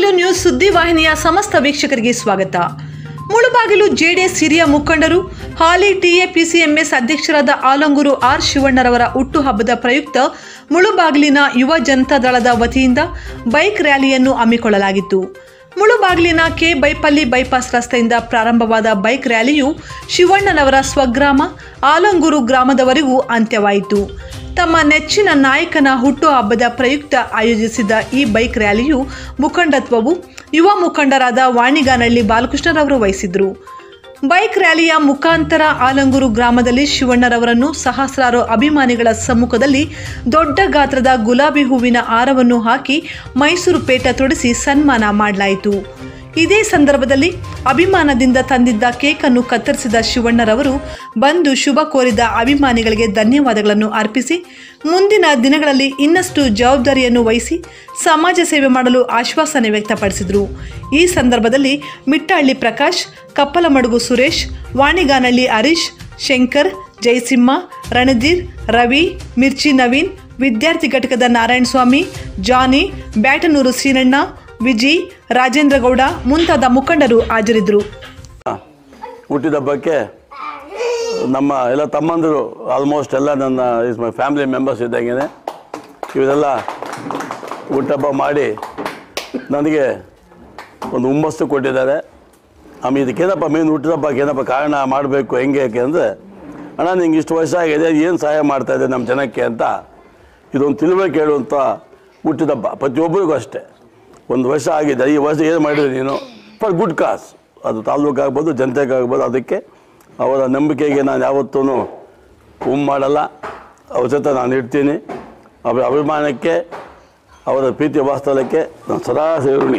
Mulbagal news ಸುದ್ದಿವಾಹಿನಿಯ ಸಮಸ್ತ ವೀಕ್ಷಕರಿಗೆ ಸ್ವಾಗತ ಮುಳುಬಾಗಿಲು ಜೆಡಿಎಸ್ ಹಿರಿಯ ಮುಖಂಡರು ಹಾಲಿ ಟಿಎಪಿಸಿಎಂಎಸ್ ಅಧ್ಯಕ್ಷರಾದ ಆಲಂಗೂರು ಆರ್ ಶಿವಣ್ಣರವರ ಹುಟ್ಟುಹಬ್ಬದ ಪ್ರಯುಕ್ತ ಮುಳುಬಾಗಿಲಿನ ಯುವ ಜನತಾದಳದ ವತಿಯಿಂದ ಬೈಕ್ ರ್ಯಾಲಿಯನ್ನು ಹಮ್ಮಿಕೊಳ್ಳಲಾಗಿತ್ತು ಮುಳುಬಾಗಿಲಿನ ಕೆ ಬೈಪಲ್ಲಿ ಬೈಪಾಸ್ ರಸ್ತೆಯಿಂದ ಪ್ರಾರಂಭವಾದ ಬೈಕ್ ರ್ಯಾಲಿಯು ಶಿವಣ್ಣನವರ ಸ್ವಗ್ರಾಮ ಆಲಂಗೂರು ಗ್ರಾಮದವರೆಗೂ ಅಂತ್ಯವಾಯಿತು ತಮ್ಮ ನೆಚ್ಚಿನ ನಾಯಕನ ಹುಟ್ಟುಹಬ್ಬದ ಪ್ರಯುಕ್ತ ಆಯೋಜಿಸಿದ ಈ ಬೈಕ್ ರ್ಯಾಲಿಯು ಮುಖಂಡತ್ವವು ಯುವ ಮುಖಂಡರಾದ ವಾಣಿಗಾನಹಳ್ಳಿ ಬಾಲಕೃಷ್ಣರವರು ವಹಿಸಿದ್ರು ಬೈಕ್ ರ್ಯಾಲಿಯ ಮುಖಾಂತರ ಆಲಂಗೂರು ಗ್ರಾಮದಲ್ಲಿ ಶಿವಣ್ಣರವರನ್ನು ಸಹಸ್ರಾರು ಅಭಿಮಾನಿಗಳ ಸಮ್ಮುಖದಲ್ಲಿ ದೊಡ್ಡ ಗಾತ್ರದ ಗುಲಾಬಿ ಹೂವಿನ ಹಾರವನ್ನು ಹಾಕಿ ಮೈಸೂರು ಪೇಟ ತೊಡಿಸಿ ಸನ್ಮಾನ ಮಾಡಲಾಯಿತು ಇದೇ ಸಂದರ್ಭದಲ್ಲಿ ಅಭಿಮಾನದಿಂದ ತಂದಿದ್ದ ಕೇಕನ್ನು ಕತ್ತರಿಸಿದ ಶಿವಣ್ಣರವರು ಬಂದು ಶುಭ ಕೋರಿದ ಅಭಿಮಾನಿಗಳಿಗೆ ಧನ್ಯವಾದಗಳನ್ನು ಅರ್ಪಿಸಿ ಮುಂದಿನ ದಿನಗಳಲ್ಲಿ ಇನ್ನಷ್ಟು ಜವಾಬ್ದಾರಿಯನ್ನು ವಹಿಸಿ ಸಮಾಜ ಸೇವೆ ಮಾಡಲು ಆಶ್ವಾಸನೆ ವ್ಯಕ್ತಪಡಿಸಿದರು ಈ ಸಂದರ್ಭದಲ್ಲಿ ಮಿಟ್ಟಹಳ್ಳಿ ಪ್ರಕಾಶ್ ಕಪ್ಪಲಮಡುಗು ಸುರೇಶ್ ವಾಣಿಗಾನಹಳ್ಳಿ ಹರೀಶ್ ಶಂಕರ್ ಜಯಸಿಂಹ ರಣಧೀರ್ ರವಿ ಮಿರ್ಚಿ ನವೀನ್ ವಿದ್ಯಾರ್ಥಿ ಘಟಕದ ನಾರಾಯಣಸ್ವಾಮಿ ಜಾನಿ ಬ್ಯಾಟನೂರು ಶ್ರೀನಣ್ಣ ವಿಜಿ ರಾಜೇಂದ್ರ ಗೌಡ ಮುಂತಾದ ಮುಖಂಡರು ಹಾಜರಿದ್ದರು ಹುಟ್ಟಿದಬ್ಬಕ್ಕೆ ನಮ್ಮ ಎಲ್ಲ ತಮ್ಮಂದರು ಆಲ್ಮೋಸ್ಟ್ ಎಲ್ಲ ನನ್ನ ಇಸ್ ಮೈ ಫ್ಯಾಮಿಲಿ ಮೆಂಬರ್ಸ್ ಇದ್ದಂಗೆ ಇವರೆಲ್ಲ ಹುಟ್ಟಹಬ್ಬ ಮಾಡಿ ನನಗೆ ಒಂದು ಹುಮ್ಮಸ್ಸು ಕೊಟ್ಟಿದ್ದಾರೆ ಆಮೇಲೆ ಇದಕ್ಕೇನಪ್ಪ ಮೇನ್ ಹುಟ್ಟಿದಬ್ಬಕ್ಕೆ ಏನಪ್ಪ ಕಾರಣ ಮಾಡಬೇಕು ಹೆಂಗೆ ಯಾಕೆ ಅಂದರೆ ಅಣ್ಣ ನಿಂಗೆ ಇಷ್ಟು ವಯಸ್ಸಾಗಿದೆ ಏನು ಸಹಾಯ ಮಾಡ್ತಾ ಇದೆ ನಮ್ಮ ಜನಕ್ಕೆ ಅಂತ ಇದೊಂದು ತಿಳುವಳಿಕೆ ಹೇಳುವಂಥ ಹುಟ್ಟಿದಬ್ಬ ಪ್ರತಿಯೊಬ್ಬರಿಗೂ ಅಷ್ಟೇ ಒಂದು ವರ್ಷ ಆಗಿದೆ ಈ ವರ್ಷ ಏನು ಮಾಡಿದೆ ನೀನು ಫಾರ್ ಗುಡ್ ಕಾಸ್ ಅದು ತಾಲೂಕು ಆಗ್ಬೋದು ಜನತೆಗೆ ಆಗ್ಬೋದು ಅದಕ್ಕೆ ಅವರ ನಂಬಿಕೆಗೆ ನಾನು ಯಾವತ್ತೂ ಉಮ್ ಮಾಡಲ್ಲ ಅವ್ರ ಜೊತೆ ನಾನು ಇಡ್ತೀನಿ ಅವರ ಅಭಿಮಾನಕ್ಕೆ ಅವರ ಪ್ರೀತಿ ವಾಸ್ತವಕ್ಕೆ ನಾನು ಸದಾ ಸೇರುಣಿ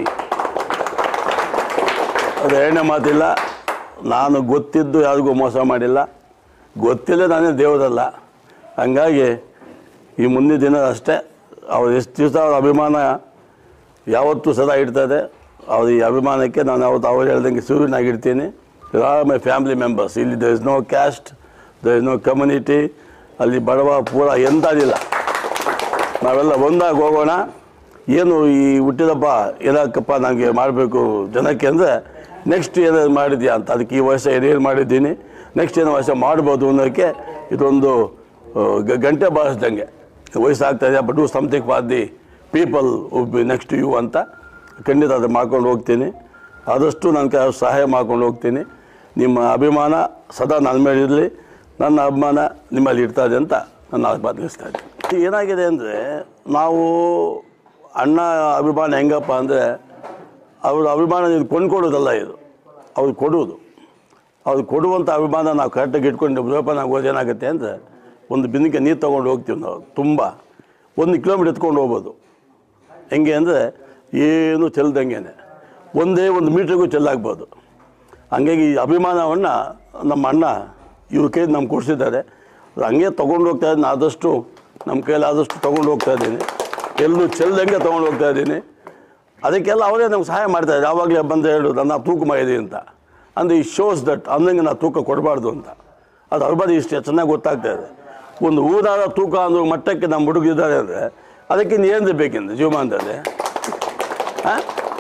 ಅದು ಎರಡನೇ ಮಾತಿಲ್ಲ ನಾನು ಗೊತ್ತಿದ್ದು ಯಾರಿಗೂ ಮೋಸ ಮಾಡಿಲ್ಲ ಗೊತ್ತಿಲ್ಲ ನಾನೇ ದೇವರಲ್ಲ ಹಂಗಾಗಿ ಈ ಮುಂದಿನ ದಿನ ಅಷ್ಟೇ ಅವ್ರು ಎಷ್ಟು ದಿವಸ ಅವ್ರ ಅಭಿಮಾನ ಯಾವತ್ತೂ ಸದಾ ಇಡ್ತದೆ ಅವ್ರ ಈ ಅಭಿಮಾನಕ್ಕೆ ನಾನು ಯಾವತ್ತು ಅವ್ರು ಹೇಳ್ದಂಗೆ ಸೂರ್ಯನಾಗಿರ್ತೀನಿ ಆರ್ ಮೈ ಫ್ಯಾಮಿಲಿ ಮೆಂಬರ್ಸ್ ಇಲ್ಲಿ there is no caste there is no community ಅಲ್ಲಿ ಬಡವ ಪೂರ ಎಂಥದಿಲ್ಲ ನಾವೆಲ್ಲ ಒಂದಾಗಿ ಹೋಗೋಣ ಏನು ಈ ಹುಟ್ಟಿದಪ್ಪ ಏನಕ್ಕಪ್ಪ ನನಗೆ ಮಾಡಬೇಕು ಜನಕ್ಕೆ ಅಂದರೆ ನೆಕ್ಸ್ಟ್ ಏನಾದ್ರು ಮಾಡಿದ್ಯಾ ಅಂತ ಅದಕ್ಕೆ ಈ ವರ್ಷ ಏನೇನು ಮಾಡಿದ್ದೀನಿ ನೆಕ್ಸ್ಟ್ ಏನು ವರ್ಷ ಮಾಡ್ಬೋದು ಅನ್ನೋಕ್ಕೆ ಇದೊಂದು ಆ, ಗ- ಗಂಟೆ ಬಾರಿಸ್ದಂಗೆ ವಯಸ್ಸಾಗ್ತಾ ಇದೆ but do something for the people be next you ಅಂತ ಖಂಡಿತ ಅದು ಮಾಡ್ಕೊಂಡು ಹೋಗ್ತೀನಿ ಆದಷ್ಟು ನನ್ನ ಕೈ ಸಹಾಯ ಮಾಡ್ಕೊಂಡು ಹೋಗ್ತೀನಿ ನಿಮ್ಮ ಅಭಿಮಾನ ಸದಾ ನನ್ನ ಮೇಲೆ ಇರಲಿ ನನ್ನ ಅಭಿಮಾನ ನಿಮ್ಮಲ್ಲಿ ಇರ್ತದೆ ಅಂತ ನಾನು ಬದಲಿಸ್ತಾ ಇದ್ದೀನಿ ಏನಾಗಿದೆ ಅಂದರೆ ನಾವು ಅಣ್ಣ ಅಭಿಮಾನ ಹೆಂಗಪ್ಪ ಅಂದರೆ ಅವ್ರ ಅಭಿಮಾನ ಇದು ಕೊಂಡ್ಕೊಡೋದಲ್ಲ ಇದು ಅವ್ರು ಕೊಡುವುದು ಅವ್ರು ಕೊಡುವಂಥ ಅಭಿಮಾನ ನಾವು ಕರೆಕ್ಟಾಗಿ ಇಟ್ಕೊಂಡು ರೂಪ ನಾವು ಏನಾಗುತ್ತೆ ಅಂದರೆ ಒಂದು ಬಿಂದಿಗೆ ನೀರು ತೊಗೊಂಡು ಹೋಗ್ತೀವಿ ನಾವು ತುಂಬ ಒಂದು ಕಿಲೋಮೀಟರ್ ಎತ್ಕೊಂಡು ಹೋಗ್ಬೋದು ಹೆಂಗೆ ಅಂದರೆ ಏನು ಚೆಲ್ದಂಗೆನೆ ಒಂದೇ ಒಂದು ಮೀಟ್ರಿಗೂ ಚೆಲ್ಲಾಗ್ಬೋದು ಹಂಗಾಗಿ ಈ ಅಭಿಮಾನವನ್ನು ನಮ್ಮ ಅಣ್ಣ ಇವ್ರ ಕೈ ನಮ್ಗೆ ಕೊಡಿಸಿದ್ದಾರೆ ಅದು ಹಂಗೆ ತೊಗೊಂಡು ಹೋಗ್ತಾ ಇದ್ದೀನಿ ಆದಷ್ಟು ನಮ್ಮ ಕೈಯಲ್ಲಿ ಆದಷ್ಟು ತೊಗೊಂಡು ಹೋಗ್ತಾ ಇದ್ದೀನಿ ಎಲ್ಲೂ ಚೆಲ್ದಂಗೆ ತೊಗೊಂಡು ಹೋಗ್ತಾ ಇದ್ದೀನಿ ಅದಕ್ಕೆಲ್ಲ ಅವರೇ ನಮ್ಗೆ ಸಹಾಯ ಮಾಡ್ತಾರೆ ಯಾವಾಗಲೇ ಬಂದು ಹೇಳು ನನ್ನ ತೂಕ ಮಾಡಿದೆ ಅಂತ ಅಂದರೆ ಈ ಶೋಸ್ ದಟ್ ಅಂದಂಗೆ ನಾವು ತೂಕ ಕೊಡಬಾರ್ದು ಅಂತ ಅದು ಅವ್ರ ಬಗ್ಗೆ ಇಷ್ಟು ಚೆನ್ನಾಗಿ ಗೊತ್ತಾಗ್ತಾ ಇದೆ ಒಂದು ಊರಾದ ತೂಕ ಅನ್ನೋ ಮಟ್ಟಕ್ಕೆ ನಮ್ಮ ಹುಡುಗಿದ್ದಾರೆ ಅಂದರೆ ಅದಕ್ಕೆ ಏನು ಬೇಕೆಂದ್ರೆ ಜೀವಮಾನದಲ್ಲಿ ಹಾಂ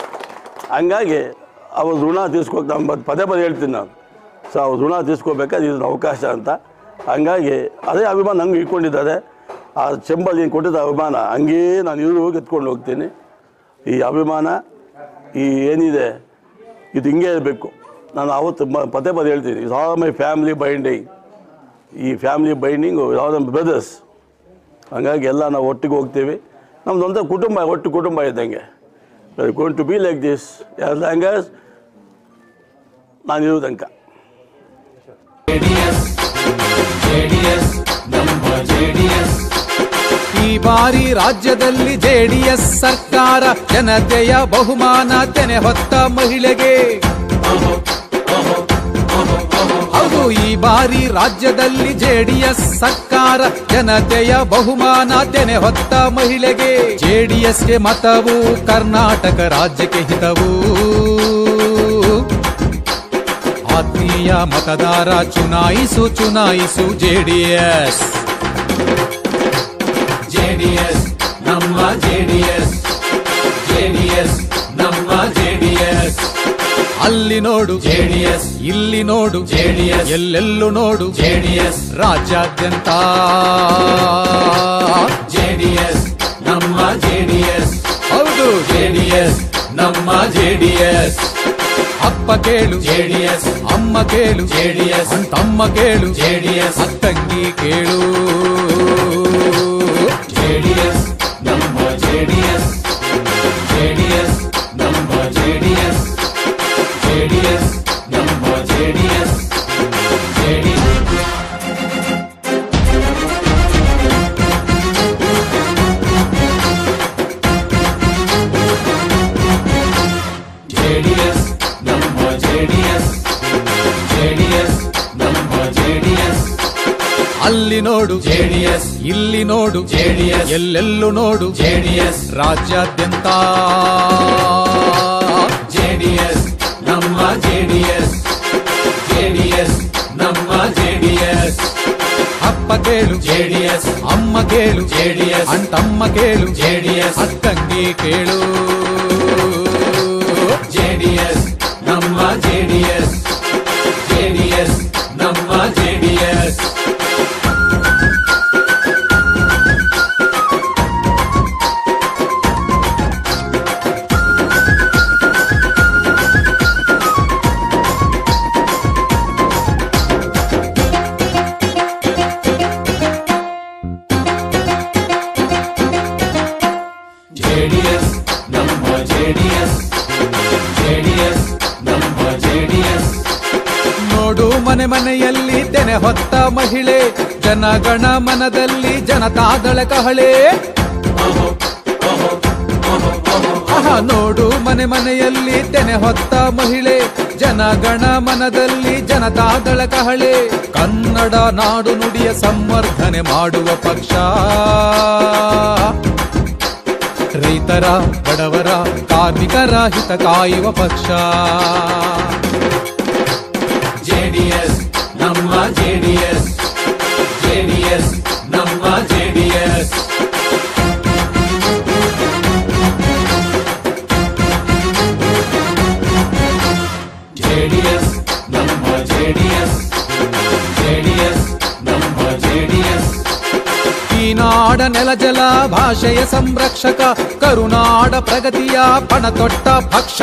ಹಂಗಾಗಿ ಅವ್ರ ಋಣ ತೀರ್ಸ್ಕೋಕ್ ನಾನು ಮತ್ತೆ ಪದೇ ಪದೇ ಹೇಳ್ತೀನಿ ನಾನು ಸೊ ಅವ್ರ ಋಣ ತೀರ್ಸ್ಕೋಬೇಕಾದ್ರೆ ಇದೊಂದು ಅವಕಾಶ ಅಂತ ಹಂಗಾಗಿ ಅದೇ ಅಭಿಮಾನ ನಂಗೆ ಇಟ್ಕೊಂಡಿದ್ದಾರೆ ಆ ಚೆಂಬಲ್ಲಿ ಏನು ಕೊಟ್ಟಿದ್ದ ಅಭಿಮಾನ ಹಂಗೇ ನಾನು ಇವರು ಹೋಗಿ ಎತ್ಕೊಂಡು ಹೋಗ್ತೀನಿ ಈ ಅಭಿಮಾನ ಈ ಏನಿದೆ ಇದು ಹಿಂಗೆ ಇರಬೇಕು ನಾನು ಅವತ್ತು ಮ- ಪದೇ ಪದೇ ಹೇಳ್ತೀನಿ is all my family binding ಈ ಫ್ಯಾಮಿಲಿ ಬೈಂಡಿಂಗು ಯಾವ ನಮ್ಮ ಬ್ರದರ್ಸ್ ಹಂಗಾಗಿ ಎಲ್ಲ ನಾವು ಒಟ್ಟಿಗೆ ಹೋಗ್ತೀವಿ ನಮ್ದು ಒಂದೇ ಕುಟುಂಬ ಒಟ್ಟು ಕುಟುಂಬ ಇದ್ದಂಗೆ going to be like this as long as ನಾನು ಇರೋ ತನಕ ಈ ಬಾರಿ ರಾಜ್ಯದಲ್ಲಿ ಜೆಡಿಎಸ್ ಸರ್ಕಾರ ಜನತೆಯ ಬಹುಮಾನ ತೆನೆ ಹೊತ್ತ ಮಹಿಳೆಗೆ ಹೌದು ಈ ಬಾರಿ ರಾಜ್ಯದಲ್ಲಿ ಜೆಡಿಎಸ್ ಸರ್ಕಾರ ಜನತೆಯ ಬಹುಮಾನ ತೆನೆ ಹೊತ್ತ ಮಹಿಳೆಗೆ ಜೆಡಿಎಸ್ಗೆ ಮತವು ಕರ್ನಾಟಕ ರಾಜ್ಯಕ್ಕೆ ಹಿತವು ಆತ್ಮೀಯ ಮತದಾರ ಚುನಾಯಿಸು ಚುನಾಯಿಸು ಜೆಡಿಎಸ್ ಜೆಡಿಎಸ್ ನಮ್ಮ ಜೆಡಿಎಸ್ ಜೆಡಿಎಸ್ ನಮ್ಮ ಅಲ್ಲಿ ನೋಡು ಜೆಡಿಎಸ್ ಇಲ್ಲಿ ನೋಡು ಜೆಡಿಎಸ್ ಎಲ್ಲೆಲ್ಲೂ ನೋಡು ಜೆಡಿಎಸ್ ರಾಜ್ಯಾದ್ಯಂತ ಜೆಡಿಎಸ್ ನಮ್ಮ ಜೆಡಿಎಸ್ ಹೌದು ಜೆಡಿಎಸ್ ನಮ್ಮ ಜೆಡಿಎಸ್ ಅಪ್ಪ ಕೇಳು ಜೆಡಿಎಸ್ ಅಮ್ಮ ಕೇಳು ಜೆಡಿಎಸ್ ತಮ್ಮ ಕೇಳು ಜೆಡಿಎಸ್ ಅತ್ತಂಗಿ ಕೇಳು ಜೆಡಿಎಸ್ ನಮ್ಮ ಜೆಡಿಎಸ್ ಜೆಡಿಎಸ್ ನಮ್ಮ ಜೆಡಿಎಸ್ ಜೆಡಿಎಸ್ ನಮ್ಮ ಜೆಡಿಎಸ್ ಜೆಡಿಎಸ್ ಜೆಡಿಎಸ್ ನಮ್ಮ ಜೆಡಿಎಸ್ ಜೆಡಿಎಸ್ ನಮ್ಮ ಜೆಡಿಎಸ್ ಅಲ್ಲಿ ನೋಡು ಜೆಡಿಎಸ್ ಇಲ್ಲಿ ನೋಡು ಜೆಡಿಎಸ್ ಎಲ್ಲೆಲ್ಲೂ ನೋಡು ಜೆಡಿಎಸ್ ರಾಜ್ಯಾದ್ಯಂತ ಜೆಡಿಎಸ್ ನಮ್ಮ ಜೆಡಿಎಸ್ ಜೆಡಿಎಸ್ ನಮ್ಮ ಜೆಡಿಎಸ್ ಅಪ್ಪ ಕೇಳು ಜೆಡಿಎಸ್ ಅಮ್ಮ ಕೇಳು ಜೆಡಿಎಸ್ ಅಂತಮ್ಮ ಕೇಳು ಜೆಡಿಎಸ್ ಅತ್ತಂಗಿ ಕೇಳು ಜೆಡಿಎಸ್ ನಮ್ಮ ಜೆಡಿಎಸ್ ಜೆಡಿಎಸ್ ನಮ್ಮ ಜೆಡಿಎಸ್ ಜೆಡಿಎಸ್ ನಮ್ಮ ಜೆಡಿಎಸ್ ಜೆಡಿಎಸ್ ನಮ್ಮ ಜೆಡಿಎಸ್ ನೋಡು ಮನೆ ಮನೆಯಲ್ಲಿ ತೆನೆ ಹೊತ್ತ ಮಹಿಳೆ ಜನಗಣ ಮನದಲ್ಲಿ ಜನತಾದಳ ಕಹಳೆ ಆಹಾ, ನೋಡು ಮನೆ ಮನೆಯಲ್ಲಿ ತೆನೆ ಹೊತ್ತ ಮಹಿಳೆ ಜನಗಣ ಮನದಲ್ಲಿ ಜನತಾದಳ ಕಹಳೆ ಕನ್ನಡ ನಾಡು ನುಡಿಯ ಸಂವರ್ಧನೆ ಮಾಡುವ ಪಕ್ಷ ರೈತರ ಬಡವರ ಕಾರ್ಮಿಕರ ಹಿತ ಕಾಯುವ ಪಕ್ಷ ಜೆಡಿಎಸ್ ನಮ್ಮ ಜೆಡಿಎಸ್ ಜೆಡಿಎಸ್ ನಮ್ಮ ಜೆಡಿಎಸ್ ಜೆಡಿಎಸ್ ನಮ್ಮ ಜೆಡಿಎಸ್ ಜೆಡಿಎಸ್ ನಮ್ಮ ಜೆಡಿಎಸ್ ಈ ನಾಡ ನೆಲ ಜಲ ಭಾಷೆಯ ಸಂರಕ್ಷಕ ಕರುನಾಡ ಪ್ರಗತಿಯ ಪಣ ತೊಟ್ಟ ಪಕ್ಷ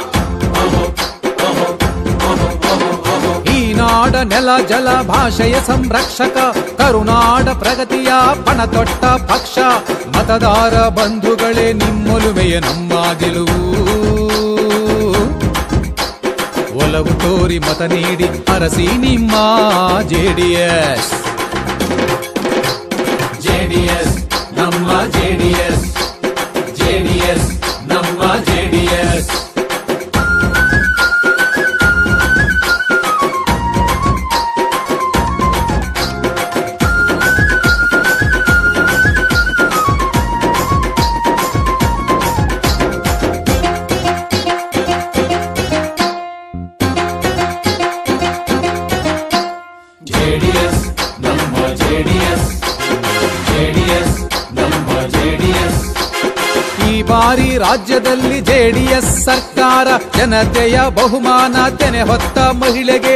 ಈ ನಾಡ ನೆಲ ಜಲ ಭಾಷೆಯ ಸಂರಕ್ಷಕ ಕರುನಾಡ ಪ್ರಗತಿಯ ಪಣ ತೊಟ್ಟ ಪಕ್ಷ ಮತದಾರ ಬಂಧುಗಳೇ ನಿಮ್ಮೊಲುಮೆಯ ನಮ್ಮ ಗೆಲುವು ಒಲವು ತೋರಿ ಮತ ನೀಡಿ ಅರಸಿ ನಿಮ್ಮ ಜೆಡಿಎಸ್ ಜೆಡಿಎಸ್ ನಮ್ಮ ಜೆಡಿಎಸ್ ಜೆಡಿಎಸ್ ನಮ್ಮ ಜೆಡಿಎಸ್ ಜೆಡಿಎಸ್ ನಮ್ಮ ಜೆಡಿಎಸ್ ಜೆಡಿಎಸ್ ನಮ್ಮ ಜೆಡಿಎಸ್ ಈ ಬಾರಿ ರಾಜ್ಯದಲ್ಲಿ ಜೆಡಿಎಸ್ ಸರ್ಕಾರ ಜನತೆಯ ಬಹುಮಾನ ತೆನೆ ಹೊತ್ತ ಮಹಿಳೆಗೆ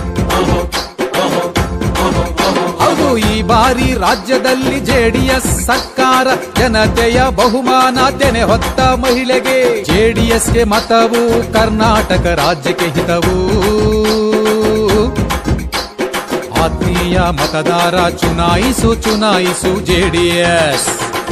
ಹೌದು ಈ ಬಾರಿ ರಾಜ್ಯದಲ್ಲಿ ಜೆಡಿಎಸ್ ಸರ್ಕಾರ ಜನತೆಯ ಬಹುಮಾನ ತೆನೆ ಹೊತ್ತ ಮಹಿಳೆಗೆ ಜೆಡಿಎಸ್ಗೆ ಮತವು ಕರ್ನಾಟಕ ರಾಜ್ಯಕ್ಕೆ ಹಿತವು ಆತ್ಮೀಯ ಮತದಾರ ಚುನಾಯಿಸು ಚುನಾಯಿಸು ಜೆಡಿಎಸ್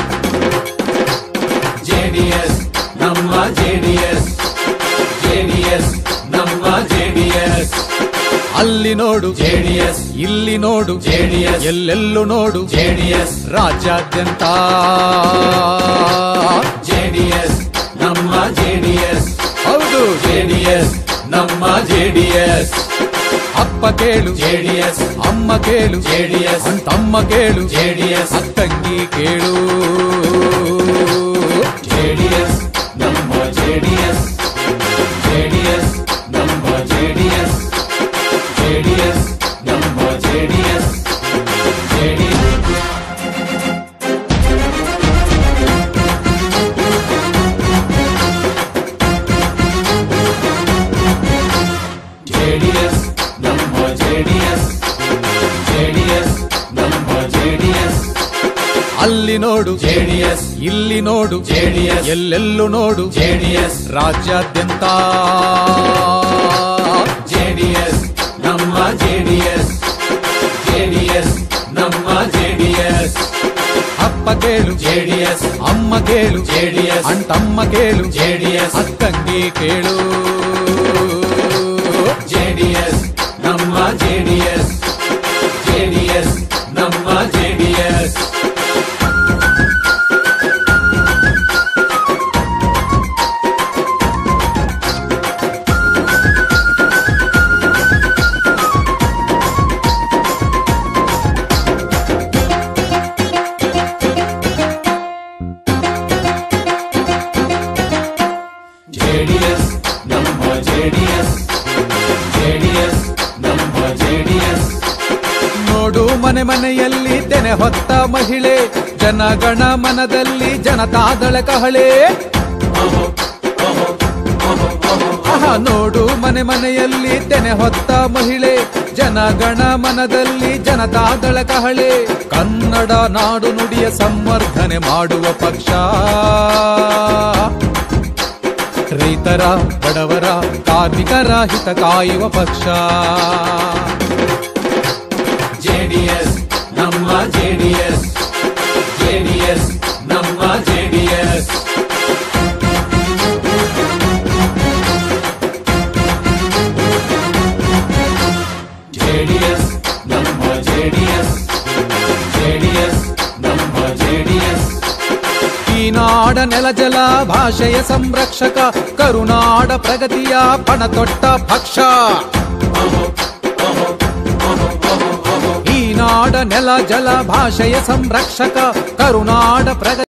ಜೆಡಿಎಸ್ ನಮ್ಮ ಜೆಡಿಎಸ್ ಜೆಡಿಎಸ್ ನಮ್ಮ ಜೆಡಿಎಸ್ ಅಲ್ಲಿ ನೋಡು ಜೆಡಿಎಸ್ ಇಲ್ಲಿ ನೋಡು ಜೆಡಿಎಸ್ ಎಲ್ಲೆಲ್ಲೂ ನೋಡು ಜೆಡಿಎಸ್ ರಾಜ್ಯಾದ್ಯಂತ ಜೆಡಿಎಸ್ ನಮ್ಮ ಜೆಡಿಎಸ್ ಹೌದು ಜೆಡಿಎಸ್ ನಮ್ಮ ಜೆಡಿಎಸ್ ಅಪ್ಪ ಕೇಳು ಜೆಡಿಎಸ್ ಅಮ್ಮ ಕೇಳು ಜೆಡಿಎಸ್ ತಮ್ಮ ಕೇಳು ಜೆಡಿಎಸ್ ಅತ್ತಂಗಿ ಕೇಳು ಜೆಡಿಎಸ್ ನಮ್ಮ ಜೆಡಿಎಸ್ ಜೆಡಿಎಸ್ ನಮ್ಮ ಜೆಡಿಎಸ್ ಜೆಡಿಎಸ್ ನಮ್ಮ ಜೆಡಿಎಸ್ ಜೆಡಿಎಸ್ ನೋಡು ಜೆಡಿಎಸ್ ಇಲ್ಲಿ ನೋಡು ಜೆಡಿಎಸ್ ಎಲ್ಲೆಲ್ಲೂ ನೋಡು ಜೆಡಿಎಸ್ ರಾಜ್ಯಾದ್ಯಂತ ಜೆಡಿಎಸ್ ನಮ್ಮ ಜೆಡಿಎಸ್ ಜೆಡಿಎಸ್ ನಮ್ಮ ಜೆಡಿಎಸ್ ಅಪ್ಪ ಕೇಳು ಜೆಡಿಎಸ್ ಅಮ್ಮ ಕೇಳು ಜೆಡಿಎಸ್ ಅಂಟಮ್ಮ ಕೇಳು ಜೆಡಿಎಸ್ ಅಕ್ಕಂಗೆ ಕೇಳು ಜೆಡಿಎಸ್ ನಮ್ಮ ಜೆಡಿಎಸ್ ಜೆಡಿಎಸ್ ನಮ್ಮ ಜೆಡಿಎಸ್ ಜೆಡಿಎಸ್ ನಮ್ಮ ಜೆಡಿಎಸ್ ಜೆಡಿಎಸ್ ನಮ್ಮ ಜೆಡಿಎಸ್ ನೋಡು ಮನೆ ಮನೆಯಲ್ಲಿ ತೆನೆ ಹೊತ್ತ ಮಹಿಳೆ ಜನಗಣ ಮನದಲ್ಲಿ ಜನತಾದಳ ಕಹಳೆ ಆಹಾ ನೋಡು ಮನೆ ಮನೆಯಲ್ಲಿ ತೆನೆ ಹೊತ್ತ ಮಹಿಳೆ ಜನಗಣ ಮನದಲ್ಲಿ ಜನತಾದಳ ಕಹಳೆ ಕನ್ನಡ ನಾಡು ನುಡಿಯ ಸಂವರ್ಧನೆ ಮಾಡುವ ಪಕ್ಷ ರೈತರ ಬಡವರ ಕಾರ್ಮಿಕರ ಹಿತ ಕಾಯುವ ಪಕ್ಷ ಜೆಡಿಎಸ್ ನಮ್ಮ ಜೆಡಿಎಸ್ ಜೆಡಿಎಸ್ ನಮ್ಮ ಜೆಡಿಎಸ್ ಜೆಡಿಎಸ್ ನಮ್ಮ ಜೆಡಿಎಸ್ ಜೆಡಿಎಸ್ ನಮ್ಮ ಜೆಡಿಎಸ್ ಈ ನಾಡ ನೆಲ ಜಲ ಭಾಷೆಯ ಸಂರಕ್ಷಕ ಕರುನಾಡ ಪ್ರಗತಿಯ ಪಣ ತೊಟ್ಟ ಪಕ್ಷ ಈ ನಾಡ ನೆಲ ಜಲ ಭಾಷೆಯ ಸಂರಕ್ಷಕ ಕರುನಾಡ ಪ್ರಗತಿ